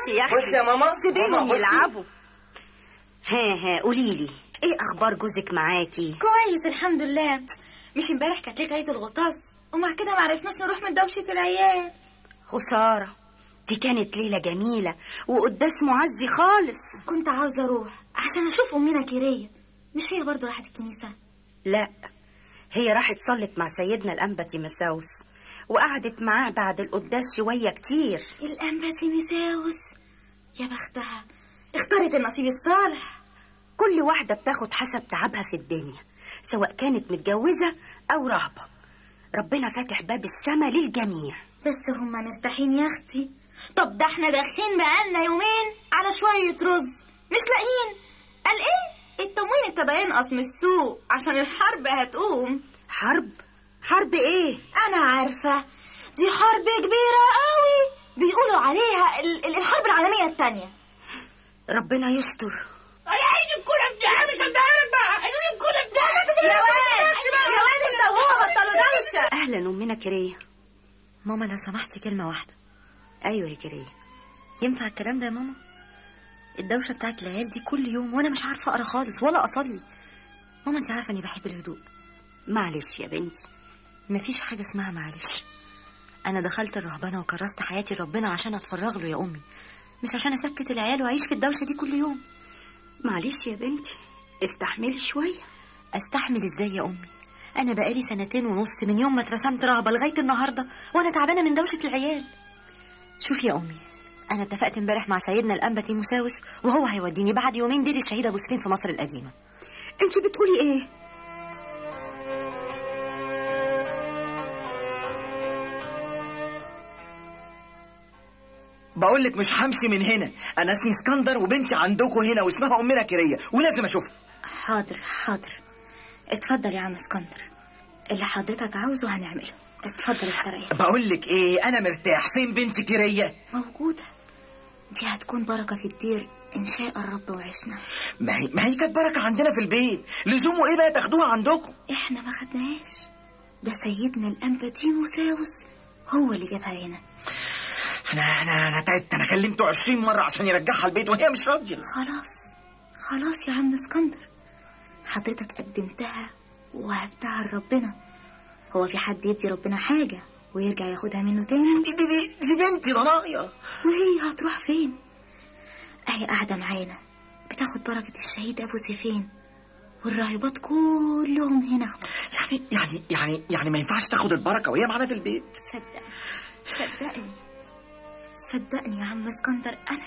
معلش يا بص يا ماما سيبيهم ماما، بصي. يلعبوا ها ها قولي لي ايه اخبار جوزك معاكي كويس الحمد لله مش امبارح كانت ليله عيد الغطاس ومع كده ما عرفناش نروح من دوشه العيال خساره دي كانت ليله جميله وقداس معزي خالص كنت عاوزه اروح عشان اشوف امنا كيريه مش هي برضو راحت الكنيسه لا هي راحت صلت مع سيدنا الأنبا تيمساوس وقعدت معاه بعد القداس شوية كتير الانبا تيميساوس يا بختها اختارت النصيب الصالح كل واحدة بتاخد حسب تعبها في الدنيا سواء كانت متجوزة أو راهبة ربنا فاتح باب السما للجميع بس هما مرتاحين يا اختي طب ده احنا داخلين بقالنا يومين على شويه رز مش لاقيين قال ايه التموين ابتدى ينقص من السوق عشان الحرب هتقوم حرب حرب ايه انا عارفه دي حرب كبيره قوي بيقولوا عليها ال- ال- الحرب العالميه الثانيه ربنا يستر انا عايز الكوره بتاعي مش هديها بقى عايز الكوره بتاعي يا واد يا واد انت وهو بطلوا دوشه أهلا أمنا كريه ماما لو سمحتي كلمة واحدة أيوة يا كريه ينفع الكلام ده يا ماما الدوشة بتاعت العيال دي كل يوم وانا مش عارفة اقرا خالص ولا اصلي ماما انت عارفة اني بحب الهدوء معلش يا بنتي مفيش حاجة اسمها معلش انا دخلت الرهبنة وكرست حياتي لربنا عشان اتفرغ له يا امي مش عشان اسكت العيال واعيش في الدوشة دي كل يوم معلش يا بنتي استحملي شوية استحمل ازاي يا امي انا بقالي سنتين ونص من يوم ما اترسمت رهبة لغاية النهاردة وانا تعبانة من دوشة العيال شوفي يا امي انا اتفقت امبارح مع سيدنا الانبا تيموساوس وهو هيوديني بعد يومين دير الشهيد ابو سفين في مصر القديمة انت بتقولي ايه بقول لك مش همشي من هنا انا اسمي اسكندر وبنتي عندكم هنا واسمها امنا كيريه ولازم اشوفها حاضر حاضر اتفضل يا عم اسكندر اللي حضرتك عاوزه هنعمله اتفضل استريح بقول لك ايه انا مرتاح فين بنتي كيريه موجودة دي هتكون بركة في الدير إن شاء الرب وعشنا ما هي ما هي كانت بركه عندنا في البيت لزومه ايه بقى تاخدوها عندكم إحنا ما خدناهاش ده سيدنا الأنبا تيموساوس هو اللي جابها هنا انا انا انا تعبت انا كلمته 20 مره عشان يرجعها البيت وهي مش راضيه خلاص خلاص يا عم اسكندر حضرتك قدمتها وهبتها لربنا هو في حد يدي ربنا حاجة ويرجع ياخدها منه تاني دي دي دي, دي بنتي ضنايا وهي هتروح فين اهي قاعدة معانا بتاخد بركة الشهيد أبو سيفين والراهبات كلهم هنا يعني يعني يعني يعني ما ينفعش تاخد البركه وهي معانا في البيت صدقني صدقني صدقني يا عم اسكندر أنا